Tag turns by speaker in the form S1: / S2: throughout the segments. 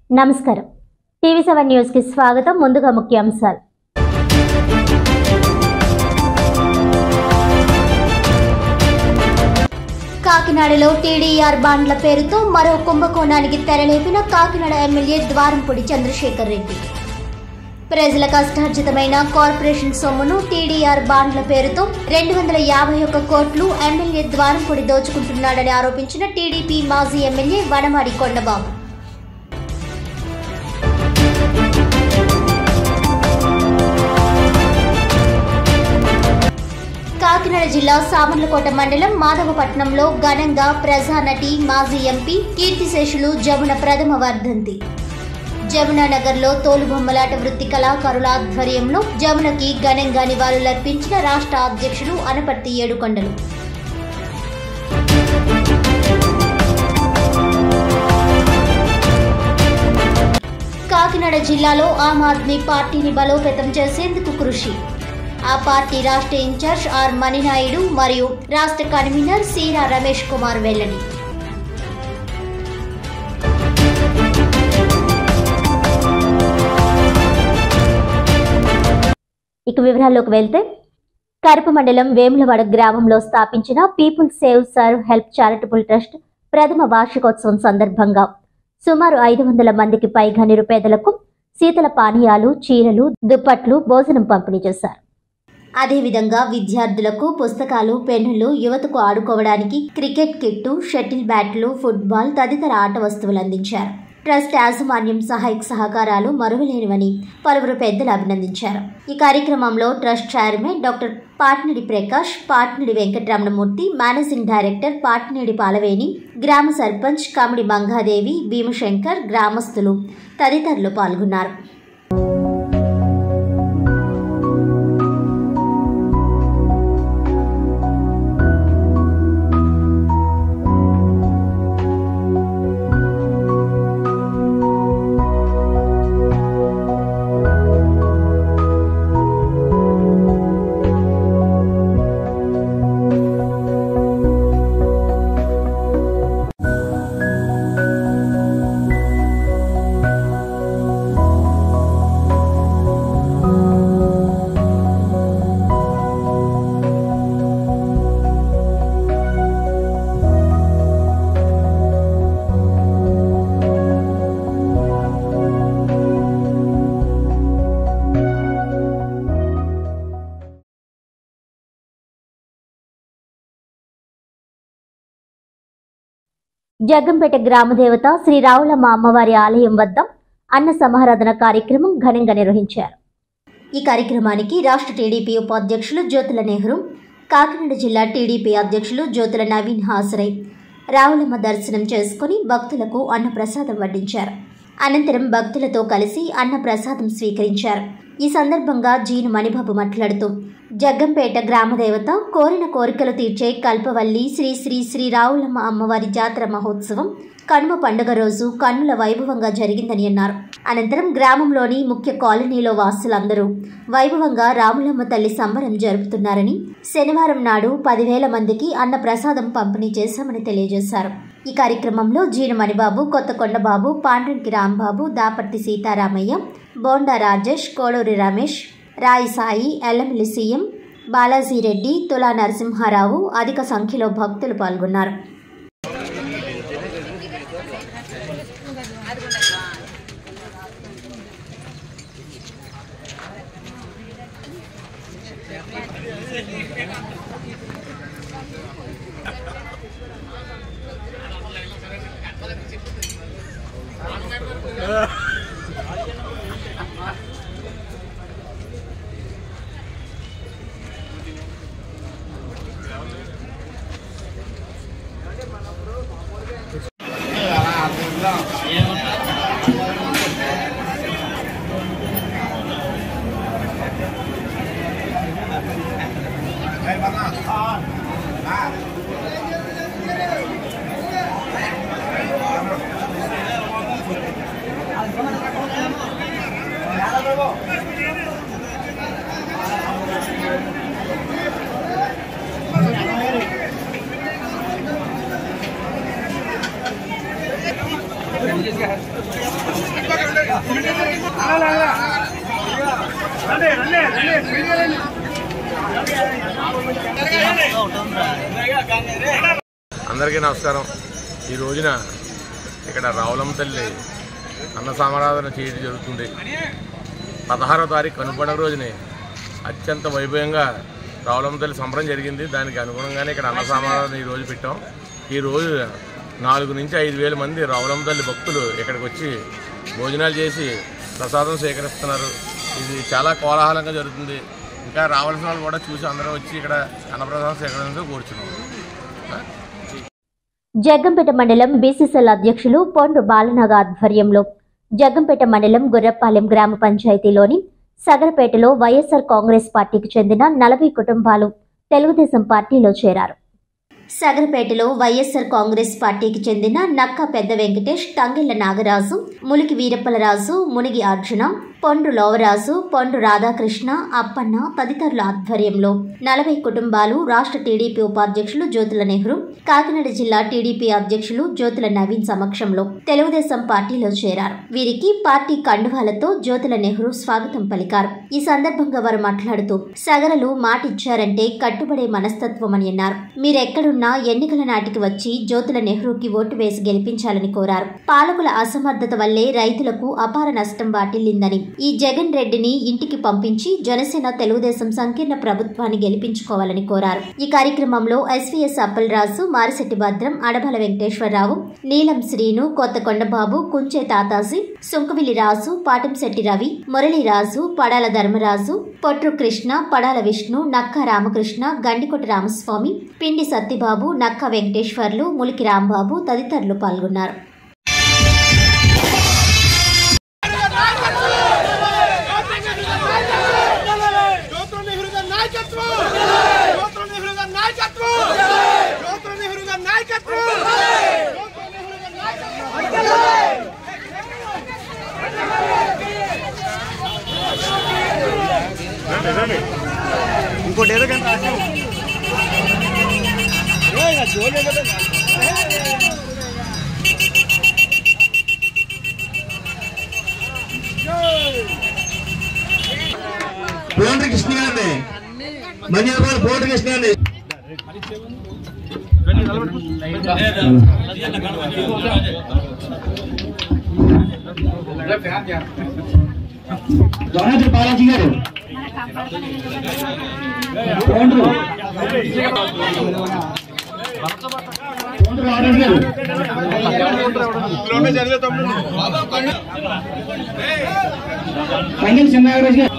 S1: నమస్కారం TV seven news కి స్వాగతం ముందుగా ముఖ్యాంశాలు కాకినాడలో టీడీఆర్ బాండ్ల పేరుతో మరో కుంభకోణానికి తెరలేపిన కాకినాడ ఎమ్మెల్యే ద్వారంపూడి చంద్రశేఖర్ రెడ్డి ప్రజల కష్టార్జితమైన కార్పొరేషన్ సొమ్మును టీడీఆర్ బాండ్ల పేరుతో రెండు వందల యాభై ఒక్క కోట్లు ఎమ్మెల్యే ద్వారంపూడి దోచుకుంటున్నాడని ఆరోపించిన టీడీపీ మాజీ ఎమ్మెల్యే వనమాడి కొండబాబు కాకినాడ జిల్లా సామర్లకోట మండలం మాధవపట్నంలో ఘనంగా ప్రజానటి మాజీ ఎంపీ కీర్తిశేషులు జమున ప్రథమ వర్ధంతి జమునా నగర్లో తోలుబొమ్మలాట వృత్తి కళాకారుల ఆధ్వర్యంలో జమునకి ఘనంగా నివాళులర్పించిన రాష్ట్ర అధ్యక్షులు అనపర్తి ఏడుకొండలు కాకినాడ జిల్లాలో ఆమ్ ఆద్మీ పార్టీని బలోపేతం చేసేందుకు కృషి ఆ పార్టీ రాష్ట్ర ఇన్ఛార్జ్ ఆర్ మణినాయుడు మరియు రాష్ట్ర కన్వీనర్ సీరా రమేష్ కుమార్ వెల్లడి ఇక వివరాల్లోకి వెళ్తే కరప మండలం వేములవాడ గ్రామంలో స్థాపించిన people save serve help charitable trust ప్రథమ వార్షికోత్సవం సందర్భంగా సుమారు ఐదు వందల మందికి పైగా నిరుపేదలకు శీతల పానీయాలు చీరలు దుప్పట్లు భోజనం పంపిణీ చేశారు అదేవిధంగా విద్యార్థులకు పుస్తకాలు పెన్నులు యువతకు ఆడుకోవడానికి క్రికెట్ కిట్టు షటిల్ బ్యాట్లు ఫుట్బాల్ తదితర ఆట వస్తువులు అందించారు ట్రస్ట్ యాజమాన్యం సహాయక సహకారాలు మరువలేనివని పలువురు పెద్దలు అభినందించారు ఈ కార్యక్రమంలో trust chairman doctor Patnidi Prakash Patnidi Venkataramanamurthy managing director Patnidi Palaveni గ్రామ సర్పంచ్ కమిడి మంగాదేవి భీమశంకర్ గ్రామస్తులు తదితరులు పాల్గొన్నారు జగ్గంపేట గ్రామదేవత శ్రీ రావులమ్మ అమ్మవారి ఆలయం వద్ద అన్న సమారాధన కార్యక్రమం ఘనంగా నిర్వహించారు ఈ కార్యక్రమానికి రాష్ట్ర టీడీపీ ఉపాధ్యక్షులు జ్యోతుల నెహ్రూ కాకినాడ జిల్లా టీడీపీ అధ్యక్షులు జ్యోతుల నవీన్ హాజరై రావులమ్మ దర్శనం చేసుకుని భక్తులకు అన్న ప్రసాదం వడ్డించారు అనంతరం భక్తులతో కలిసి అన్న ప్రసాదం స్వీకరించారు ఈ సందర్భంగా జీను మణిబాబు మాట్లాడుతూ జగ్గంపేట గ్రామదేవత కోరిన కోరికలు తీర్చే కల్పవల్లి శ్రీ శ్రీ శ్రీ రావులమ్మ అమ్మవారి జాతర మహోత్సవం కనుమ పండుగ రోజు కన్నుల వైభవంగా జరిగిందని అన్నారు అనంతరం గ్రామంలోని ముఖ్య కాలనీలో వాసులందరూ వైభవంగా రాములమ్మ తల్లి సంబరం జరుపుతున్నారని శనివారం నాడు పదివేల మందికి అన్న ప్రసాదం పంపిణీ చేశామని తెలియజేశారు ఈ కార్యక్రమంలో జీను మణిబాబు కొత్తకొండబాబు పాండ్రంకి రాంబాబు దాపర్తి సీతారామయ్య బోండా రాజేష్ కోడూరి రమేష్ రాయి సాయి ఎల్లమిల్లి సీఎం బాలాజీ రెడ్డి తులా నరసింహారావు అధిక సంఖ్యలో భక్తులు పాల్గొన్నారు
S2: చేసి అందరికీ నమస్కారం ఈ రోజున ఇక్కడ రావులమ్మ తల్లి అన్న సమారాధన చేయడం జరుగుతుంది పదహారో తారీఖు కనుపడిన రోజుని అత్యంత వైభవంగా రావులమ్మ తల్లి సంబరం జరిగింది దానికి అనుగుణంగానే ఇక్కడ అన్న సమారాధన ఈ రోజు పెట్టాం ఈ రోజు నాలుగు నుంచి ఐదు వేల మంది రావులమ్మ తల్లి భక్తులు ఇక్కడికి వచ్చి భోజనాలు చేసి ప్రసాదం స్వీకరిస్తున్నారు ఇది చాలా కోలాహలంగా జరుగుతుంది ఇంకా రావాల్సిన వాళ్ళు కూడా చూసి అందరం వచ్చి ఇక్కడ అన్నప్రసాదం స్వీకరించడం కూర్చున్నాం
S1: జగ్గంపేట మండలం బీసీసీఎల్ అధ్యక్షులు పొండ్రు బాలనాగ ఆధ్వర్యంలో జగ్గంపేట మండలం గుర్రపాలెం గ్రామ పంచాయతీలోని సగరపేటలో వైఎస్ఆర్ కాంగ్రెస్ పార్టీకి చెందిన నలభై కుటుంబాలు తెలుగుదేశం పార్టీలో చేరారు సగరపేటలో వైఎస్ఆర్ కాంగ్రెస్ పార్టీకి చెందిన నక్క పెద్ద వెంకటేష్ తంగిళ్ల నాగరాజు ములికి వీరప్పలరాజు మునిగి అర్జున పొండ్రు లోవరాజు పొండ్రు రాధాకృష్ణ అప్పన్న తదితరుల ఆధ్వర్యంలో నలభై కుటుంబాలు రాష్ట్ర టీడీపీ ఉపాధ్యక్షులు జ్యోతుల నెహ్రూ కాకినాడ జిల్లా టీడీపీ అధ్యక్షులు జ్యోతుల నవీన్ సమక్షంలో తెలుగుదేశం పార్టీలో చేరారు వీరికి పార్టీ కండువాలతో జ్యోతుల నెహ్రూ స్వాగతం పలికారు ఈ సందర్భంగా వారు మాట్లాడుతూ సగరలు మాటిచ్చారంటే కట్టుబడే మనస్తత్వం అని అన్నారు మీరెక్కడున్నా ఎన్నికల నాటికి వచ్చి జ్యోతుల నెహ్రూకి ఓటు వేసి గెలిపించాలని కోరారు పాలకుల అసమర్థత వల్లే రైతులకు అపార నష్టం వాటిల్లిందని ఈ జగన్ రెడ్డిని ఇంటికి పంపించి జనసేన తెలుగుదేశం సంకీర్ణ ప్రభుత్వాన్ని గెలిపించుకోవాలని కోరారు ఈ కార్యక్రమంలో ఎస్వీఎస్ అప్పలరాజు మారిశెట్టి భద్రం అడబల వెంకటేశ్వరరావు నీలం శ్రీను కొత్తకొండబాబు కుంచే తాతాజీ సుంకవిల్లి రాజు పాటంశెట్టి రవి మురళీరాజు పడాల ధర్మరాజు పొట్రు కృష్ణ పడాల విష్ణు నక్క రామకృష్ణ గండికోట రామస్వామి పిండి సత్తిబాబు నక్క వెంకటేశ్వర్లు ములికి రాంబాబు తదితరులు పాల్గొన్నారు
S3: జ్యోతుల నెహ్రూ గారి నాయకత్వం జ్యోతుల నెహ్రూ గారి నాయకత్వం జ్యోతుల నెహ్రూ గారి నాయకత్వం జ్యోతుల నెహ్రూ గారి నాయకత్వం ఇంకోటి ఏదో కానీ
S4: పోండ్రి కృష్ణ గారిని మన్యాపాలు పోండ్రి కృష్ణ గారిని దొరహద్రి బాలాజీ గారు పోండ్రు పోండ్రు రాజేష్ గారు
S3: చదివే తమ్ముడు
S4: పండిల్ చంద్రరాజు గారు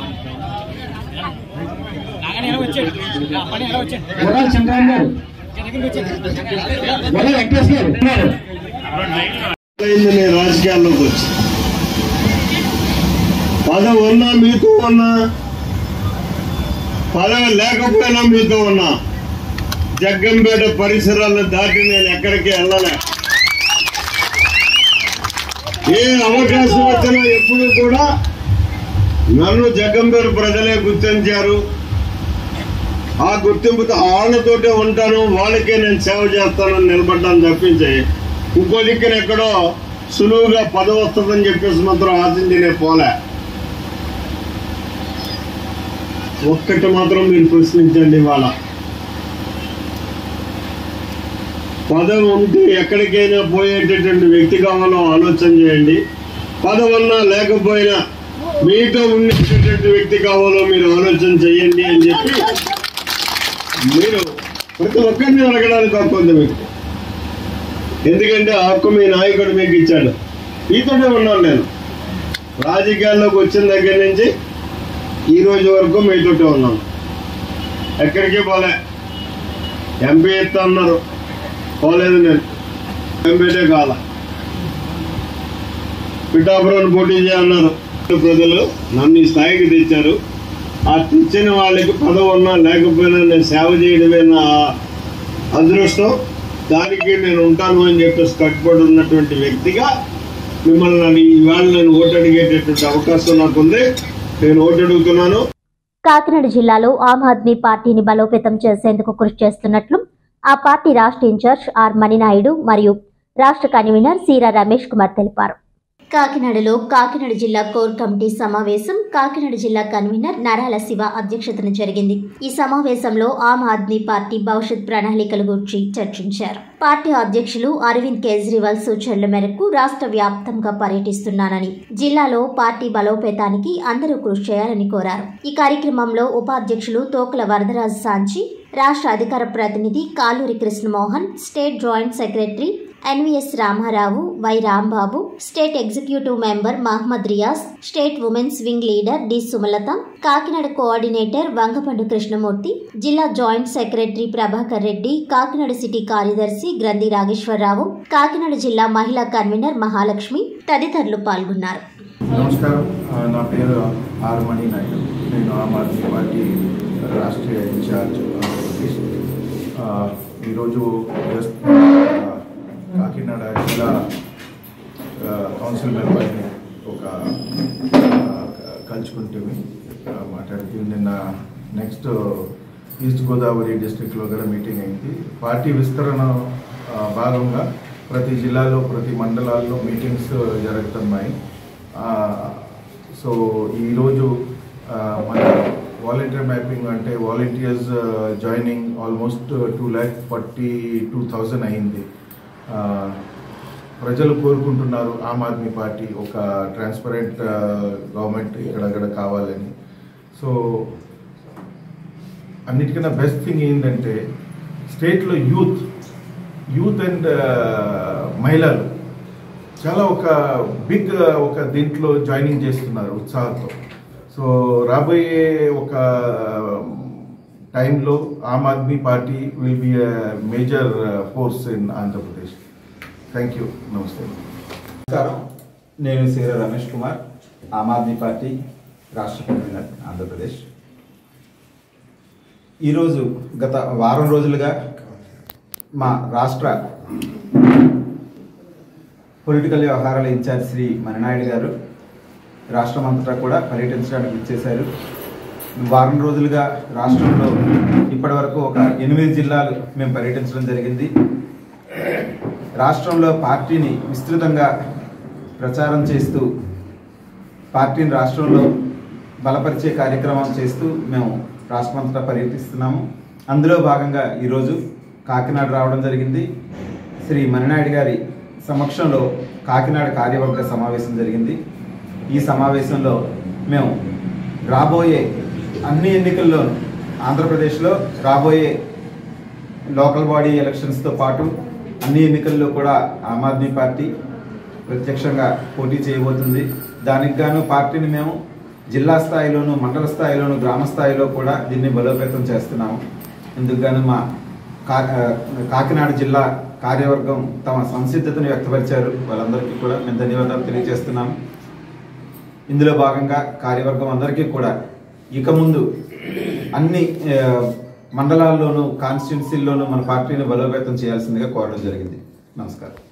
S4: గుర్రాల చంద్రరాజు గారు గుర్రాల వెంకటేష్ గారు ఉన్నారు.
S5: అయింది నేను రాజకీయాల్లోకి వచ్చి పదవి ఉన్నా మీతో ఉన్నా పదవి లేకపోయినా మీతో ఉన్నా జగ్గంపేట పరిసరాలను దాటి నేను ఎక్కడికి వెళ్ళలే ఏ అవకాశం వచ్చినా ఎప్పుడు కూడా నన్ను జగ్గంపేట ప్రజలే గుర్తించారు ఆ గుర్తింపుతో వాళ్ళతోటే ఉంటాను వాళ్ళకే నేను సేవ చేస్తానని నిలబడ్డాను తప్పించి ఇంకో దిక్కున ఎక్కడో సులువుగా పదవి వస్తుందని చెప్పేసి మాత్రం ఆశించి నేను పోలే ఒక్కటి మాత్రం మీరు ప్రశ్నించండి ఇవాళ పదవి ఉంటే ఎక్కడికైనా పోయేటటువంటి వ్యక్తి కావాలో ఆలోచన చేయండి పదవి ఉన్నా లేకపోయినా మీతో ఉండేటటువంటి వ్యక్తి కావాలో మీరు ఆలోచన చేయండి అని చెప్పి మీరు ప్రతి ఒక్కరిని అడగడానికి హక్కు ఉంది మీకు ఎందుకంటే ఆ హక్కు మీ నాయకుడు మీకు ఇచ్చాడు మీతోనే ఉన్నాను నేను రాజకీయాల్లోకి వచ్చిన దగ్గర నుంచి ఈ రోజు వరకు మీతోటే ఉన్నాను ఎక్కడికి పోలే ఎంపీ ఎత్తా అన్నారు పోలేదు నేను ఎంపీటే కాల పిఠాపురం పోటీ చేయన్నారు ప్రజలు నన్ను ఈ స్థాయికి తెచ్చారు ఆ తెచ్చిన వాళ్ళకి పదవి ఉన్నా లేకపోయినా నేను సేవ చేయడమే నా అదృష్టం దానికి నేను ఉంటాను అని చెప్పేసి కట్టుబడి ఉన్నటువంటి వ్యక్తిగా మిమ్మల్ని నన్ను ఇవాళ నేను ఓటు అడిగేటటువంటి అవకాశం నాకుంది నేను ఓటు అడుగుతున్నాను
S1: కాకినాడ జిల్లాలో ఆమ్ ఆద్మీ పార్టీని బలోపేతం చేసేందుకు కృషి చేస్తున్నట్లు ఆ పార్టీ రాష్ట్ర ఇన్ఛార్జ్ ఆర్ మణినాయుడు మరియు రాష్ట్ర కన్వీనర్ సీరా రమేష్ కుమార్ తెలిపారు కాకినాడలో కాకినాడ జిల్లా కోర్ కమిటీ సమావేశం కాకినాడ జిల్లా కన్వీనర్ నరాల శివ అధ్యక్షతన జరిగింది ఈ సమావేశంలో ఆమ్ ఆద్మీ పార్టీ భవిష్యత్ ప్రణాళికల గురించి చర్చించారు పార్టీ అధ్యక్షులు అరవింద్ కేజ్రీవాల్ సూచనల మేరకు రాష్ట్ర వ్యాప్తంగా పర్యటిస్తున్నానని జిల్లాలో పార్టీ బలోపేతానికి అందరూ కృషి చేయాలని కోరారు ఈ కార్యక్రమంలో ఉపాధ్యక్షులు తోకల వరదరాజు సాంచి రాష్ట్ర అధికార ప్రతినిధి Kaluri Krishnamohan state joint secretary NVS Ramarao Y Rambabu state executive member Mohammed Riyaz state women's wing leader D Sumalatha Kakinada coordinator Vangapandu Krishnamurthy జిల్లా joint secretary Prabhakar Reddy Kakinada city కార్యదర్శి గ్రంథి నాగేశ్వరరావు కాకినాడ జిల్లా మహిళా కన్వీనర్ మహాలక్ష్మి తదితరులు పాల్గొన్నారు
S6: నమస్కారం ఆ, నా పేరు ఆర్ మణి నాయుడు నేను ఆమ్ ఆద్మీ పార్టీ రాష్ట్రీయ ఇన్ఛార్జ్ ఆంధ్రప్రదేశ్ ఆ, ఈరోజు జస్ట్ ఆ, కాకినాడ జిల్లా ఆ, కౌన్సిల్ మెంబర్ని ఒక ఆ, కలుసుకుంటుంది ఆ, మాట్లాడుతూ నిన్న నెక్స్ట్ ఈస్ట్ గోదావరి డిస్ట్రిక్ట్లో కూడా మీటింగ్ అయింది పార్టీ విస్తరణ ఆ, భాగంగా ప్రతి జిల్లాలో ప్రతి మండలాల్లో మీటింగ్స్ జరుగుతున్నాయి ఆ, సో ఈరోజు ఆ, మన వాలంటీర్ మ్యాపింగ్ అంటే volunteers joining almost two lakh forty two thousand అయింది ఆ, ప్రజలు కోరుకుంటున్నారు ఆమ్ ఆద్మీ పార్టీ ఒక ట్రాన్స్పరెంట్ గవర్నమెంట్ ఇక్కడక్కడ కావాలని సో అన్నిటికన్నా బెస్ట్ థింగ్ ఏంటంటే స్టేట్లో యూత్ యూత్ అండ్ మహిళలు చాలా ఒక బిగ్ ఒక దీంట్లో జాయినింగ్ చేస్తున్నారు ఉత్సాహంతో సో రాబోయే ఒక టైంలో Aam Aadmi party will be major force in Andhra Pradesh thank you నమస్తే
S7: నమస్కారం నేను సీర రమేష్ కుమార్ ఆమ్ ఆద్మీ పార్టీ రాష్ట్ర కన్వీనర్ ఆంధ్రప్రదేశ్ ఈరోజు గత వారం రోజులుగా మా రాష్ట్ర పొలిటికల్ వ్యవహారాల ఇన్ఛార్జ్ శ్రీ మణినాయుడు గారు రాష్ట్రం అంతటా కూడా పర్యటించడానికి ఇచ్చేశారు వారం రోజులుగా రాష్ట్రంలో ఇప్పటివరకు ఒక ఎనిమిది జిల్లాలు మేము పర్యటించడం జరిగింది రాష్ట్రంలో పార్టీని విస్తృతంగా ప్రచారం చేస్తూ పార్టీని రాష్ట్రంలో బలపరిచే కార్యక్రమం చేస్తూ మేము రాష్ట్రమంతటా పర్యటిస్తున్నాము అందులో భాగంగా ఈరోజు కాకినాడ రావడం జరిగింది శ్రీ మణినాయుడు గారి సమక్షంలో కాకినాడ కార్యవర్గ సమావేశం జరిగింది ఈ సమావేశంలో మేము రాబోయే అన్ని ఎన్నికల్లోనూ ఆంధ్రప్రదేశ్లో రాబోయే లోకల్ బాడీ ఎలక్షన్స్తో పాటు అన్ని ఎన్నికల్లో కూడా ఆమ్ ఆద్మీ పార్టీ ప్రత్యక్షంగా పోటీ చేయబోతుంది దానికి గాను పార్టీని మేము జిల్లా స్థాయిలోను మండల స్థాయిలోను గ్రామ స్థాయిలో కూడా దీన్ని బలోపేతం చేస్తున్నాము ఇందుకు గాను మా కా ఆ, కాకినాడ జిల్లా కార్యవర్గం తమ సంసిద్ధతను వ్యక్తపరిచారు వాళ్ళందరికీ కూడా మేము ధన్యవాదాలు తెలియజేస్తున్నాము ఇందులో భాగంగా కార్యవర్గం అందరికీ కూడా ఇక ముందు అన్ని ఆ, మండలాల్లోనూ కాన్స్టిట్యున్సీల్లోనూ మన పార్టీని బలోపేతం చేయాల్సిందిగా కోరడం జరిగింది నమస్కారం